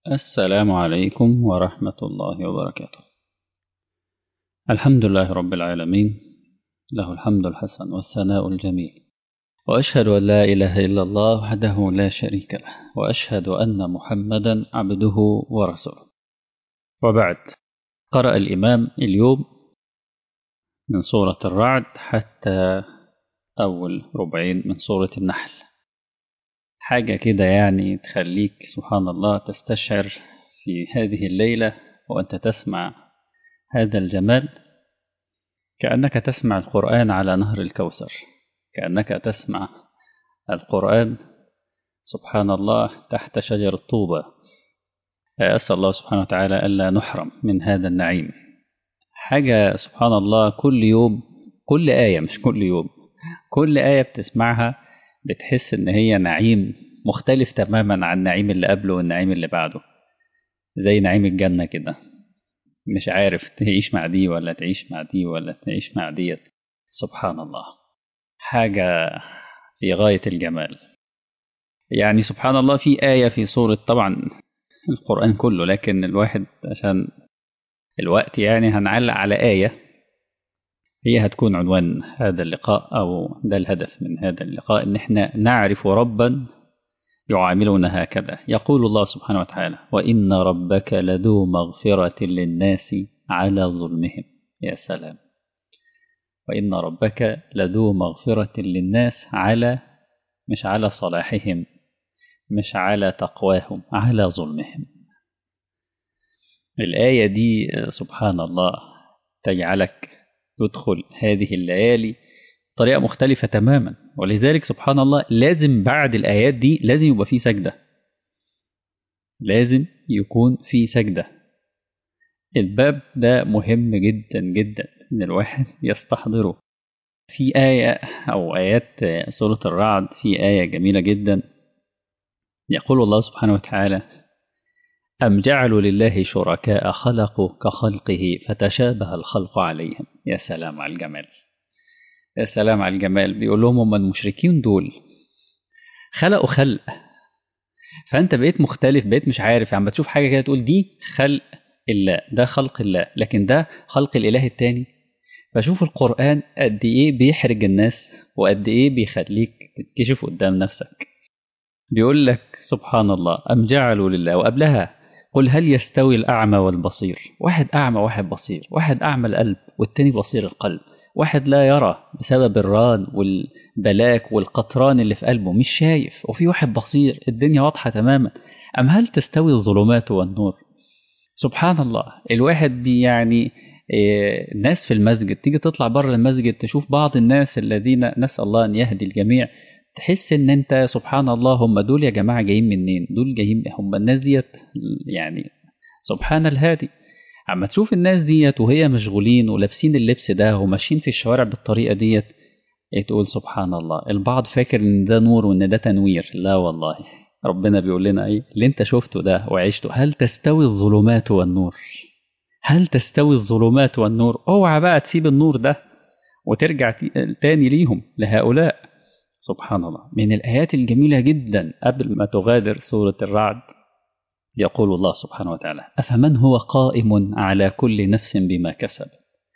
السلام عليكم ورحمة الله وبركاته الحمد لله رب العالمين له الحمد الحسن والثناء الجميل وأشهد أن لا إله إلا الله وحده لا شريك له وأشهد أن محمدا عبده ورسوله وبعد قرأ الإمام اليوم من سورة الرعد حتى أول ربعين من سورة النحل حاجة كده يعني تخليك سبحان الله تستشعر في هذه الليلة وأنت تسمع هذا الجمال كأنك تسمع القرآن على نهر الكوثر كأنك تسمع القرآن سبحان الله تحت شجر الطوبة أسأل الله سبحانه وتعالى ألا نحرم من هذا النعيم حاجة سبحان الله كل يوم كل آية مش كل يوم كل آية بتسمعها بتحس إن هي نعيم مختلف تماما عن النعيم اللي قبله والنعيم اللي بعده زي نعيم الجنة كده مش عارف تعيش مع دي ولا تعيش مع دي ولا تعيش مع ديت سبحان الله حاجة في غاية الجمال يعني سبحان الله في آية في سورة طبعا القرآن كله لكن الواحد عشان الوقت يعني هنعلق على آية هي هتكون عنوان هذا اللقاء أو ده الهدف من هذا اللقاء إن احنا نعرف ربا يعاملنا هكذا يقول الله سبحانه وتعالى وإن ربك لذو مغفرة للناس على ظلمهم يا سلام وإن ربك لذو مغفرة للناس على مش على صلاحهم مش على تقواهم على ظلمهم الآية دي سبحان الله تجعلك تدخل هذه الليالي بطريقة مختلفة تماما ولذلك سبحان الله لازم بعد الآيات دي لازم يبقى في سجدة لازم يكون في سجدة الباب ده مهم جدا جدا إن الواحد يستحضره في آية أو آيات سورة الرعد في آية جميلة جدا يقول الله سبحانه وتعالى أم جعلوا لله شركاء خلقوا كخلقه فتشابه الخلق عليهم يا سلام على الجمال يا سلام على الجمال بيقول لهم هم المشركين دول خلقوا خلق فأنت بقيت مختلف بقيت مش عارف عم بتشوف حاجة كده تقول دي خلق الله ده خلق الله لكن ده خلق الإله التاني فشوف القرآن قد إيه بيحرج الناس وقد إيه بيخليك تتكشف قدام نفسك بيقول لك سبحان الله أم جعلوا لله وقبلها قل هل يستوي الأعمى والبصير واحد أعمى واحد بصير واحد أعمى القلب والتاني بصير القلب واحد لا يرى بسبب الران والبلاك والقطران اللي في قلبه مش شايف وفي واحد بصير الدنيا واضحة تماما أم هل تستوي الظلمات والنور سبحان الله الواحد بي يعني الناس في المسجد تيجي تطلع بره المسجد تشوف بعض الناس الذين نسأل الله أن يهدي الجميع تحس ان انت سبحان الله هم دول يا جماعه جايين منين دول جايين هم الناس ديت يعني سبحان الهادي اما تشوف الناس ديت وهي مشغولين ولابسين اللبس ده وماشيين في الشوارع بالطريقه ديت تقول سبحان الله البعض فاكر ان ده نور وان ده تنوير لا والله ربنا بيقول لنا ايه اللي انت شفته ده وعشته هل تستوي الظلمات والنور هل تستوي الظلمات والنور اوعى بقى تسيب النور ده وترجع تاني ليهم لهؤلاء سبحان الله من الآيات الجميلة جدا قبل ما تغادر سورة الرعد يقول الله سبحانه وتعالى أفمن هو قائم على كل نفس بما كسب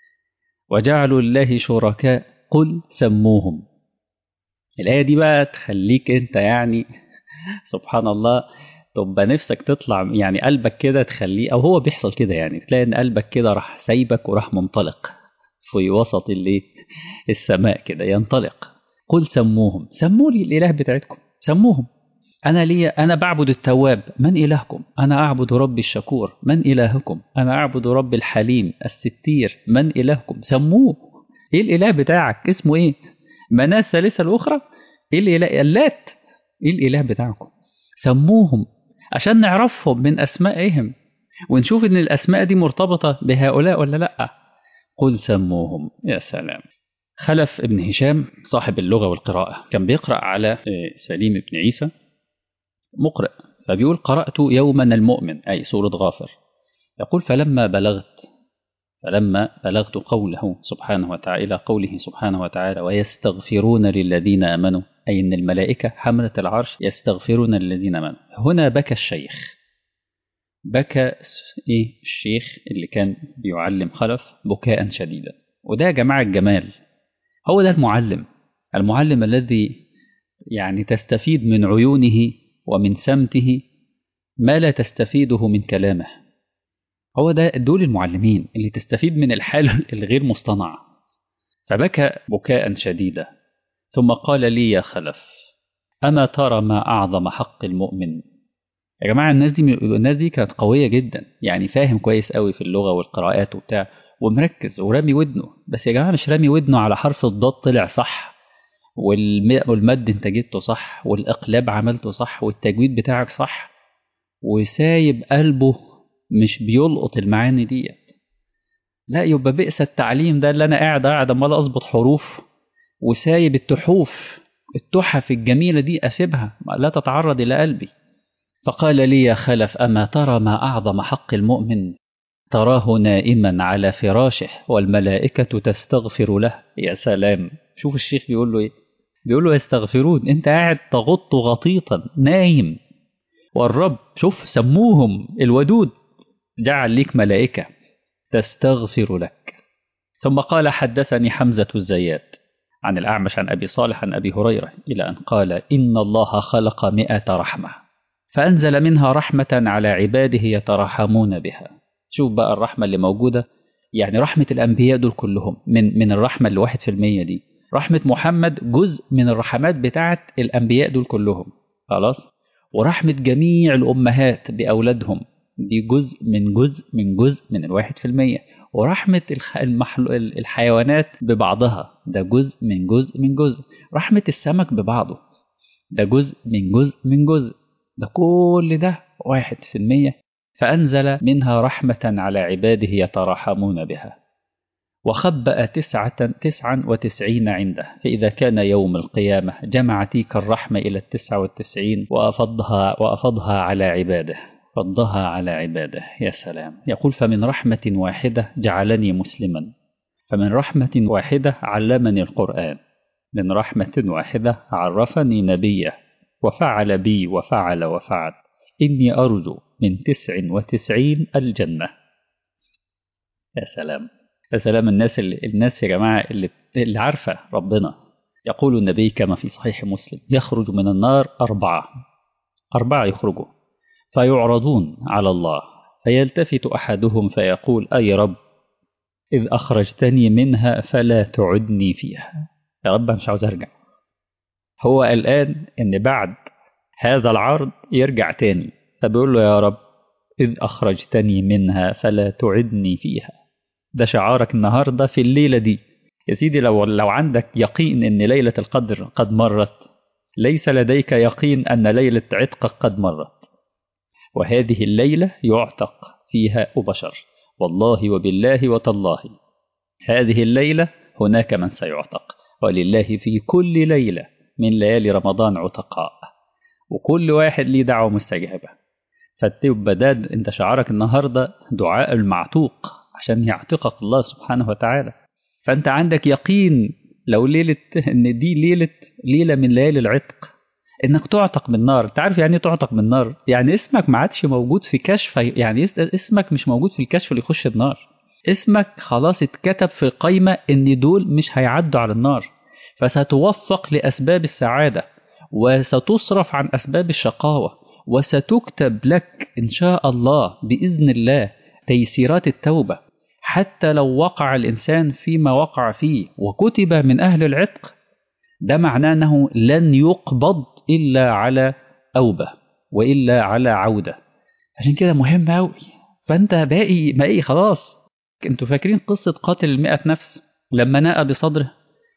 وجعلوا الله شركاء قل سموهم الآية دي بقى تخليك أنت يعني سبحان الله تبقى نفسك تطلع يعني قلبك كده تخليه أو هو بيحصل كده يعني تلاقي إن قلبك كده راح سايبك وراح منطلق في وسط اللي السماء كده ينطلق قل سموهم سموا لي الإله بتاعتكم سموهم أنا لي أنا بعبد التواب من إلهكم أنا أعبد ربي الشكور من إلهكم أنا أعبد رب الحليم الستير من إلهكم سموه إيه الإله بتاعك اسمه إيه مناة الثالثة الأخرى إيه الإله اللات إيه الإله بتاعكم سموهم عشان نعرفهم من أسمائهم ونشوف إن الأسماء دي مرتبطة بهؤلاء ولا لأ قل سموهم يا سلام خلف ابن هشام صاحب اللغة والقراءة كان بيقرأ على سليم بن عيسى مقرئ فبيقول قرأت يوما المؤمن أي سورة غافر يقول فلما بلغت فلما بلغت قوله سبحانه وتعالى إلى قوله سبحانه وتعالى ويستغفرون للذين آمنوا أي أن الملائكة حملة العرش يستغفرون للذين آمنوا هنا بكى الشيخ بكى إيه الشيخ اللي كان بيعلم خلف بكاء شديدا وده يا جماعة الجمال هو ده المعلم المعلم الذي يعني تستفيد من عيونه ومن سمته ما لا تستفيده من كلامه هو ده دول المعلمين اللي تستفيد من الحال الغير مصطنع فبكى بكاء شديدا ثم قال لي يا خلف أما ترى ما أعظم حق المؤمن يا جماعة الناس دي الناس دي كانت قوية جدا يعني فاهم كويس قوي في اللغة والقراءات وبتاع ومركز ورامي ودنه بس يا جماعة مش رامي ودنه على حرف الضاد طلع صح والمد انت جبته صح والإقلاب عملته صح والتجويد بتاعك صح وسايب قلبه مش بيلقط المعاني ديت لا يبقى بئس التعليم ده اللي انا قاعد قاعد امال اظبط حروف وسايب التحوف التحف الجميلة دي أسيبها لا تتعرض إلى قلبي فقال لي يا خلف أما ترى ما أعظم حق المؤمن تراه نائما على فراشه والملائكة تستغفر له يا سلام شوف الشيخ بيقول له إيه بيقول له يستغفرون أنت قاعد تغط غطيطا نايم والرب شوف سموهم الودود جعل ليك ملائكة تستغفر لك ثم قال حدثني حمزة الزيات عن الأعمش عن أبي صالح عن أبي هريرة إلى أن قال إن الله خلق مئة رحمة فأنزل منها رحمة على عباده يترحمون بها شوف بقى الرحمة اللي موجودة يعني رحمة الأنبياء دول كلهم من من الرحمة الواحد في المية دي رحمة محمد جزء من الرحمات بتاعة الأنبياء دول كلهم خلاص ورحمة جميع الأمهات بأولادهم دي جزء من جزء من جزء من الواحد في المية ورحمة المحل... الحيوانات ببعضها ده جزء من جزء من جزء رحمة السمك ببعضه ده جزء من جزء من جزء ده كل ده واحد في المية فأنزل منها رحمة على عباده يتراحمون بها وخبأ تسعة تسعا وتسعين عنده فإذا كان يوم القيامة جمع تلك الرحمة إلى التسعة والتسعين وأفضها, وأفضها على عباده فضها على عباده يا سلام يقول فمن رحمة واحدة جعلني مسلما فمن رحمة واحدة علمني القرآن من رحمة واحدة عرفني نبيه وفعل بي وفعل وفعل إني أرجو من تسع وتسعين الجنة يا سلام يا سلام الناس اللي الناس يا جماعة اللي, اللي عارفة ربنا يقول النبي كما في صحيح مسلم يخرج من النار أربعة أربعة يخرجوا فيعرضون على الله فيلتفت أحدهم فيقول أي رب إذ أخرجتني منها فلا تعدني فيها يا رب مش عاوز أرجع هو الآن إن بعد هذا العرض يرجع تاني فبيقول له يا رب إذ أخرجتني منها فلا تعدني فيها ده شعارك النهاردة في الليلة دي يا سيدي لو, لو عندك يقين إن ليلة القدر قد مرت ليس لديك يقين أن ليلة عتقك قد مرت وهذه الليلة يعتق فيها بشر والله وبالله وتالله هذه الليلة هناك من سيعتق ولله في كل ليلة من ليالي رمضان عتقاء وكل واحد ليه دعوة مستجابة فتبقى ده انت شعارك النهاردة دعاء المعتوق عشان يعتقك الله سبحانه وتعالى فانت عندك يقين لو ليلة ان دي ليلة ليلة من ليالي العتق انك تعتق من النار انت عارف يعني ايه تعتق من النار يعني اسمك ما عادش موجود في كشف يعني اسمك مش موجود في الكشف اللي يخش النار اسمك خلاص اتكتب في قائمة ان دول مش هيعدوا على النار فستوفق لأسباب السعادة وستصرف عن أسباب الشقاوة وستكتب لك إن شاء الله بإذن الله تيسيرات التوبة حتى لو وقع الإنسان فيما وقع فيه وكتب من أهل العتق ده معناه أنه لن يقبض إلا على أوبة وإلا على عودة عشان كده مهم أوي فأنت باقي باقي خلاص انتوا فاكرين قصة قاتل المئة نفس لما نأى بصدره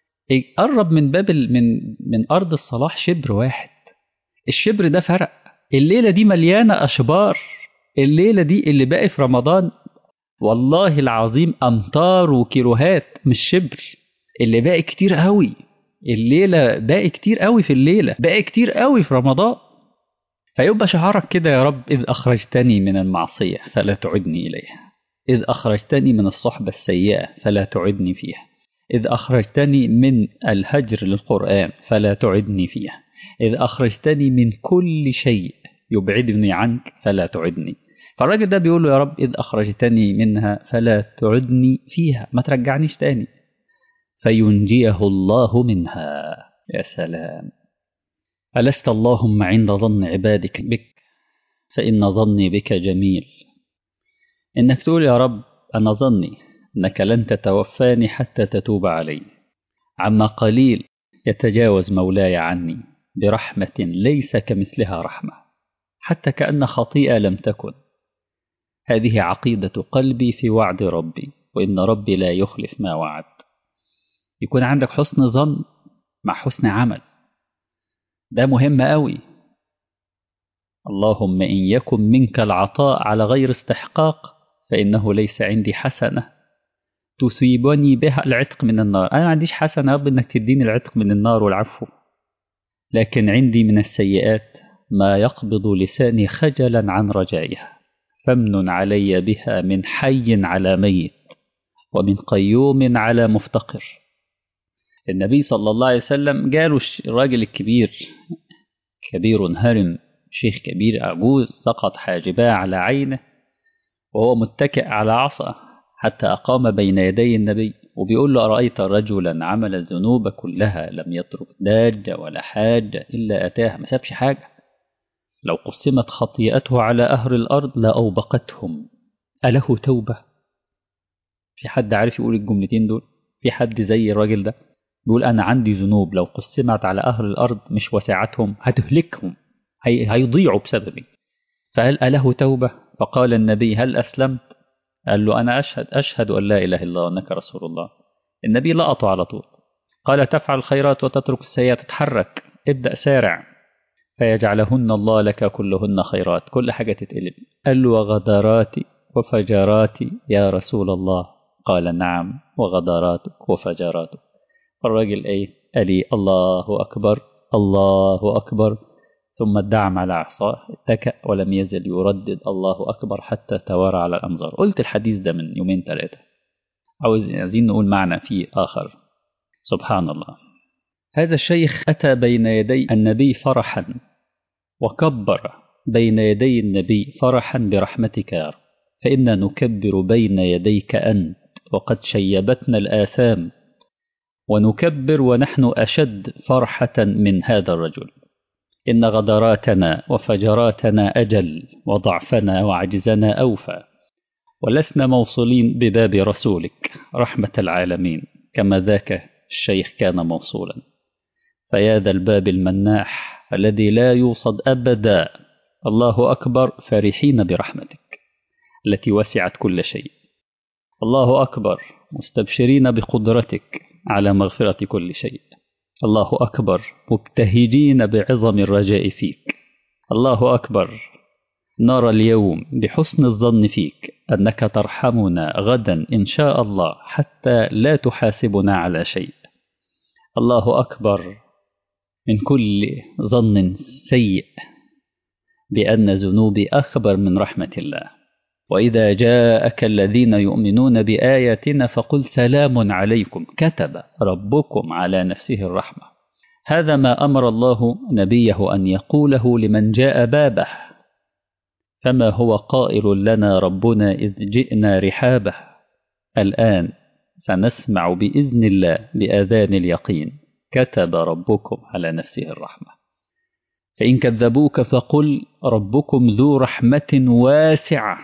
قرب من باب من من أرض الصلاح شبر واحد الشبر ده فرق الليلة دي مليانة أشبار الليلة دي اللي باقي في رمضان والله العظيم أمطار وكيلوهات مش شبر اللي باقي كتير قوي الليلة باقي كتير قوي في الليلة باقي كتير قوي في رمضان فيبقى شعارك كده يا رب إذ أخرجتني من المعصية فلا تعدني إليها إذ أخرجتني من الصحبة السيئة فلا تعدني فيها إذ أخرجتني من الهجر للقرآن فلا تعدني فيها إذ أخرجتني من كل شيء يبعدني عنك فلا تعدني فالراجل ده بيقول له يا رب إذ أخرجتني منها فلا تعدني فيها ما ترجعنيش تاني فينجيه الله منها يا سلام ألست اللهم عند ظن عبادك بك فإن ظني بك جميل إنك تقول يا رب أنا ظني أنك لن تتوفاني حتى تتوب علي عما قليل يتجاوز مولاي عني برحمة ليس كمثلها رحمة حتى كأن خطيئة لم تكن هذه عقيدة قلبي في وعد ربي وإن ربي لا يخلف ما وعد يكون عندك حسن ظن مع حسن عمل ده مهم قوي اللهم إن يكن منك العطاء على غير استحقاق فإنه ليس عندي حسنة تصيبني بها العتق من النار أنا ما عنديش حسنة رب إنك تديني العتق من النار والعفو لكن عندي من السيئات ما يقبض لساني خجلا عن رجائها فمن علي بها من حي على ميت ومن قيوم على مفتقر النبي صلى الله عليه وسلم جاله الراجل الكبير كبير هرم شيخ كبير عجوز سقط حاجباه على عينه وهو متكئ على عصا حتى أقام بين يدي النبي وبيقول له أرأيت رجلا عمل الذنوب كلها لم يترك داجة ولا حاجة إلا أتاها ما سابش حاجة لو قسمت خطيئته على أهل الأرض لأوبقتهم أله توبة في حد عارف يقول الجملتين دول في حد زي الراجل ده بيقول أنا عندي ذنوب لو قسمت على أهل الأرض مش وسعتهم هتهلكهم هي هيضيعوا بسببي فهل أله توبة فقال النبي هل أسلمت قال له أنا أشهد أشهد أن لا إله إلا الله وأنك رسول الله النبي لقطه على طول قال تفعل الخيرات وتترك السيئات تتحرك ابدأ سارع فيجعلهن الله لك كلهن خيرات كل حاجة تتقلب قال له وغدراتي وفجراتي يا رسول الله قال نعم وغدراتك وفجراتك الراجل ايه قال لي الله أكبر الله أكبر ثم ادعم على عصاه اتكأ ولم يزل يردد الله أكبر حتى توارى على الأنظار قلت الحديث ده من يومين ثلاثة عاوز عايزين نقول معنى فيه آخر سبحان الله هذا الشيخ أتى بين يدي النبي فرحا وكبر بين يدي النبي فرحا برحمتك يا رب فإنا نكبر بين يديك أنت وقد شيبتنا الآثام ونكبر ونحن أشد فرحة من هذا الرجل إن غدراتنا وفجراتنا أجل وضعفنا وعجزنا أوفى ولسنا موصولين بباب رسولك رحمة العالمين كما ذاك الشيخ كان موصولا فيا ذا الباب المناح الذي لا يوصد أبدا الله أكبر فرحين برحمتك التي وسعت كل شيء الله أكبر مستبشرين بقدرتك على مغفرة كل شيء الله أكبر مبتهجين بعظم الرجاء فيك الله أكبر نرى اليوم بحسن الظن فيك أنك ترحمنا غدا إن شاء الله حتى لا تحاسبنا على شيء الله أكبر من كل ظن سيء بأن ذنوبي أكبر من رحمة الله وإذا جاءك الذين يؤمنون بآياتنا فقل سلام عليكم كتب ربكم على نفسه الرحمة هذا ما أمر الله نبيه أن يقوله لمن جاء بابه فما هو قائل لنا ربنا إذ جئنا رحابه الآن سنسمع بإذن الله بآذان اليقين كتب ربكم على نفسه الرحمة فإن كذبوك فقل ربكم ذو رحمة واسعة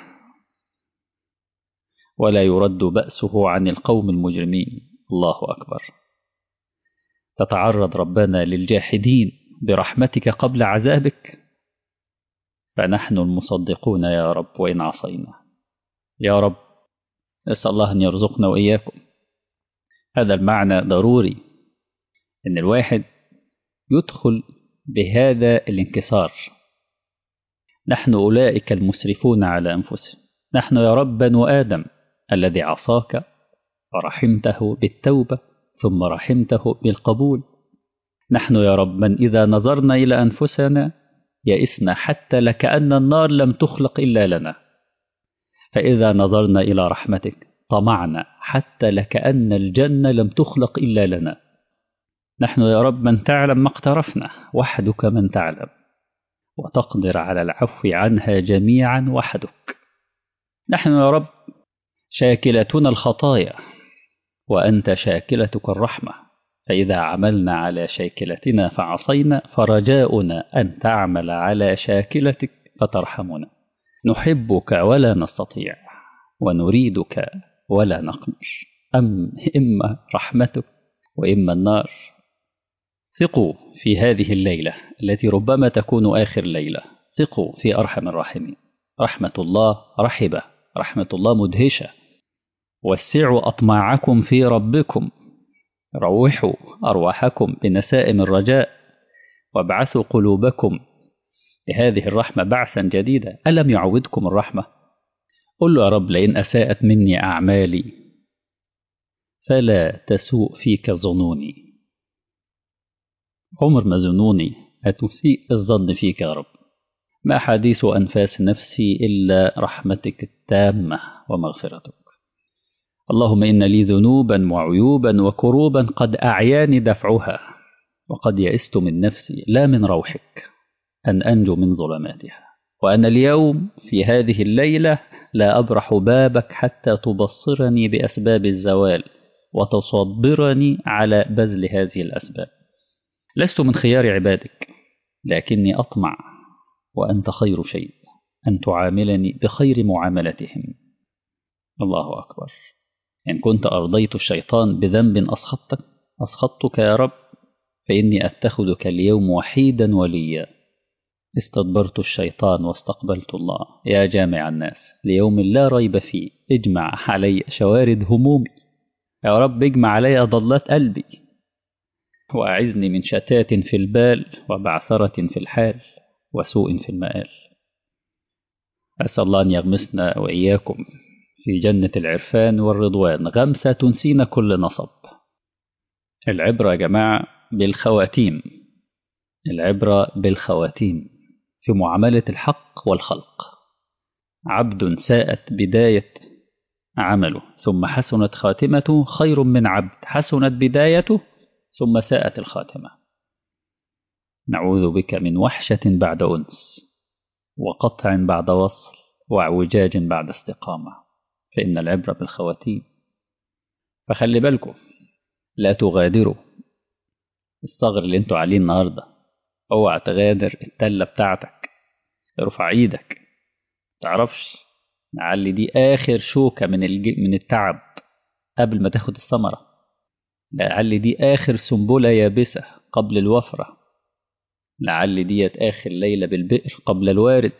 ولا يرد بأسه عن القوم المجرمين الله أكبر تتعرض ربنا للجاحدين برحمتك قبل عذابك فنحن المصدقون يا رب وإن عصينا يا رب نسأل الله أن يرزقنا وإياكم هذا المعنى ضروري أن الواحد يدخل بهذا الانكسار نحن أولئك المسرفون على أنفسهم نحن يا رب بنو آدم الذي عصاك فرحمته بالتوبة ثم رحمته بالقبول نحن يا رب من إذا نظرنا إلى أنفسنا يئسنا حتى لكأن النار لم تخلق إلا لنا فإذا نظرنا إلى رحمتك طمعنا حتى لكأن الجنة لم تخلق إلا لنا نحن يا رب من تعلم ما اقترفنا وحدك من تعلم وتقدر على العفو عنها جميعا وحدك نحن يا رب شاكلتنا الخطايا وأنت شاكلتك الرحمة فإذا عملنا على شاكلتنا فعصينا فرجاؤنا أن تعمل على شاكلتك فترحمنا نحبك ولا نستطيع ونريدك ولا نقدر أم إما رحمتك وإما النار ثقوا في هذه الليلة التي ربما تكون آخر ليلة ثقوا في أرحم الراحمين رحمة الله رحبة رحمة الله مدهشة وسعوا أطماعكم في ربكم روحوا أرواحكم بنسائم الرجاء وابعثوا قلوبكم بهذه الرحمة بعثا جديدا ألم يعودكم الرحمة قل له يا رب لئن أساءت مني أعمالي فلا تسوء فيك ظنوني عمر ما ظنوني هتسيء الظن فيك يا رب ما حديث أنفاس نفسي إلا رحمتك التامة ومغفرتك اللهم إن لي ذنوبا وعيوبا وكروبا قد أعياني دفعها وقد يئست من نفسي لا من روحك أن أنجو من ظلماتها وأنا اليوم في هذه الليلة لا أبرح بابك حتى تبصرني بأسباب الزوال وتصبرني على بذل هذه الأسباب لست من خيار عبادك لكني أطمع وأنت خير شيء أن تعاملني بخير معاملتهم الله أكبر إن كنت أرضيت الشيطان بذنب أسخطتك أسخطتك يا رب فإني أتخذك اليوم وحيدا وليا استدبرت الشيطان واستقبلت الله يا جامع الناس ليوم لا ريب فيه اجمع علي شوارد همومي يا رب اجمع علي ضلات قلبي وأعذني من شتات في البال وبعثرة في الحال وسوء في المآل أسأل الله أن يغمسنا وإياكم في جنة العرفان والرضوان غمسة تنسينا كل نصب العبرة يا جماعة بالخواتيم العبرة بالخواتيم في معاملة الحق والخلق عبد ساءت بداية عمله ثم حسنت خاتمته خير من عبد حسنت بدايته ثم ساءت الخاتمة نعوذ بك من وحشة بعد أنس وقطع بعد وصل واعوجاج بعد استقامة فإن العبرة بالخواتيم فخلي بالكم لا تغادروا الصغر اللي انتوا عليه النهارده اوعى تغادر التله بتاعتك ارفع ايدك تعرفش لعل دي اخر شوكه من الج... من التعب قبل ما تاخد الثمره لعل دي اخر سنبله يابسه قبل الوفره لعل ديت اخر ليله بالبئر قبل الوارد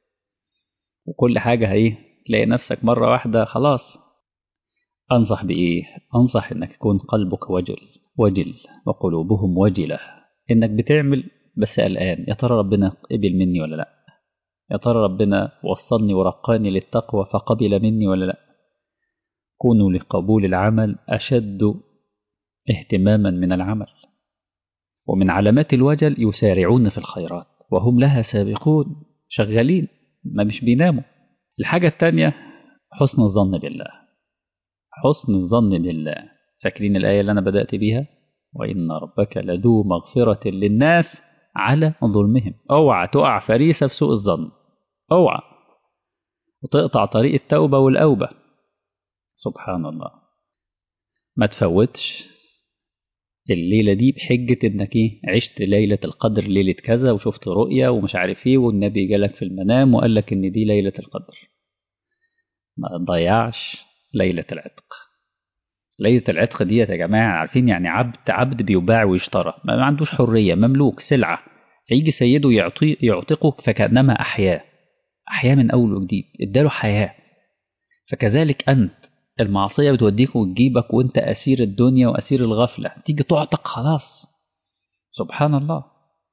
وكل حاجه هي تلاقي نفسك مره واحده خلاص انصح بايه انصح انك يكون قلبك وجل وجل وقلوبهم وجله انك بتعمل بس قلقان يا ترى ربنا قبل مني ولا لا يا ترى ربنا وصلني ورقاني للتقوى فقبل مني ولا لا كونوا لقبول العمل أشد اهتماما من العمل ومن علامات الوجل يسارعون في الخيرات وهم لها سابقون شغالين ما مش بيناموا الحاجة التانية حسن الظن بالله حسن الظن بالله فاكرين الآية اللي أنا بدأت بيها وإن ربك لذو مغفرة للناس على ظلمهم اوعى تقع فريسة في سوء الظن اوعى وتقطع طريق التوبة والأوبة سبحان الله ما تفوتش الليلة دي بحجة انك ايه عشت ليلة القدر ليلة كذا وشفت رؤية ومش عارف ايه والنبي جالك في المنام وقال لك ان دي ليلة القدر ما تضيعش ليلة العتق ليلة العتق ديت يا جماعة عارفين يعني عبد عبد بيباع ويشترى ما عندوش حرية مملوك سلعة فيجي سيده يعطي يعتقه فكأنما أحياه أحياه من أول وجديد اداله حياة فكذلك أنت المعصية بتوديك وتجيبك وانت أسير الدنيا وأسير الغفلة تيجي تعتق خلاص سبحان الله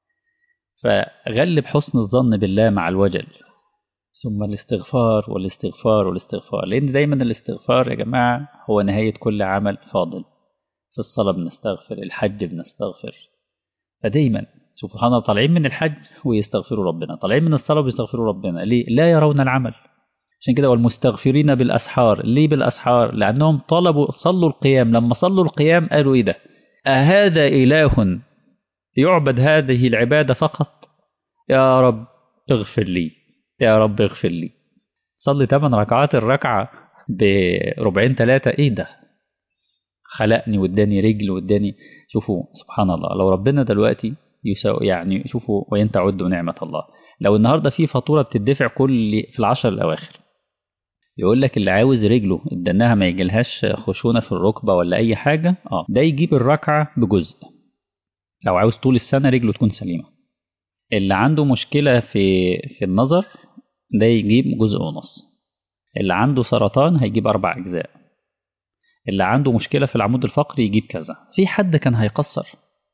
فغلب حسن الظن بالله مع الوجل ثم الاستغفار والاستغفار والاستغفار لأن دايما الاستغفار يا جماعة هو نهاية كل عمل فاضل في الصلاة بنستغفر الحج بنستغفر فدايما سبحان الله طالعين من الحج ويستغفروا ربنا طالعين من الصلاة ويستغفروا ربنا ليه لا يرون العمل عشان كده والمستغفرين بالأسحار ليه بالأسحار لأنهم طلبوا صلوا القيام لما صلوا القيام قالوا إيه ده أهذا إله يعبد هذه العبادة فقط يا رب اغفر لي يا رب اغفر لي صلي 8 ركعات الركعة بربعين ثلاثة ايه ده خلقني واداني رجل واداني شوفوا سبحان الله لو ربنا دلوقتي يساوي يعني شوفوا وان تعدوا نعمة الله لو النهارده في فاتورة بتدفع كل في العشر الأواخر يقول لك اللي عاوز رجله ادناها ما يجيلهاش خشونة في الركبة ولا أي حاجة اه ده يجيب الركعة بجزء لو عاوز طول السنة رجله تكون سليمة اللي عنده مشكلة في في النظر ده يجيب جزء ونص اللي عنده سرطان هيجيب أربع أجزاء اللي عنده مشكلة في العمود الفقري يجيب كذا في حد كان هيقصر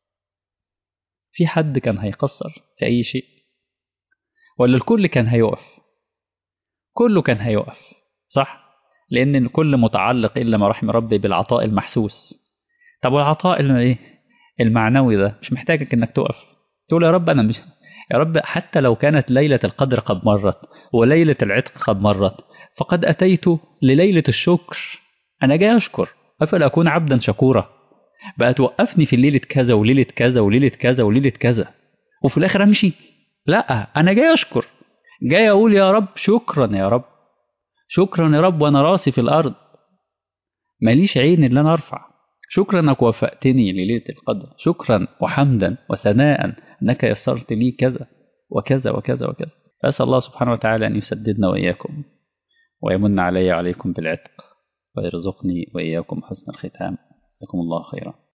في حد كان هيقصر في أي شيء ولا الكل كان هيقف كله كان هيقف صح لأن الكل متعلق إلا ما رحم ربي بالعطاء المحسوس طب والعطاء ايه المعنوي ده مش محتاجك إنك تقف تقول يا رب أنا مش يا رب حتى لو كانت ليلة القدر قد مرت وليلة العتق قد مرت فقد أتيت لليلة الشكر أنا جاي أشكر أفلا أكون عبدا شكورا بقى توقفني في ليلة كذا وليلة كذا وليلة كذا وليلة كذا وفي الآخر أمشي لا أنا جاي أشكر جاي أقول يا رب شكرا يا رب شكرا يا رب وأنا راسي في الأرض ماليش عين اللي أنا أرفع شكرا أنك وفقتني لليلة القدر شكرا وحمدا وثناء أنك يسرت لي كذا وكذا وكذا وكذا أسأل الله سبحانه وتعالى أن يسددنا وإياكم ويمن علي عليكم بالعتق ويرزقني وإياكم حسن الختام جزاكم الله خيرا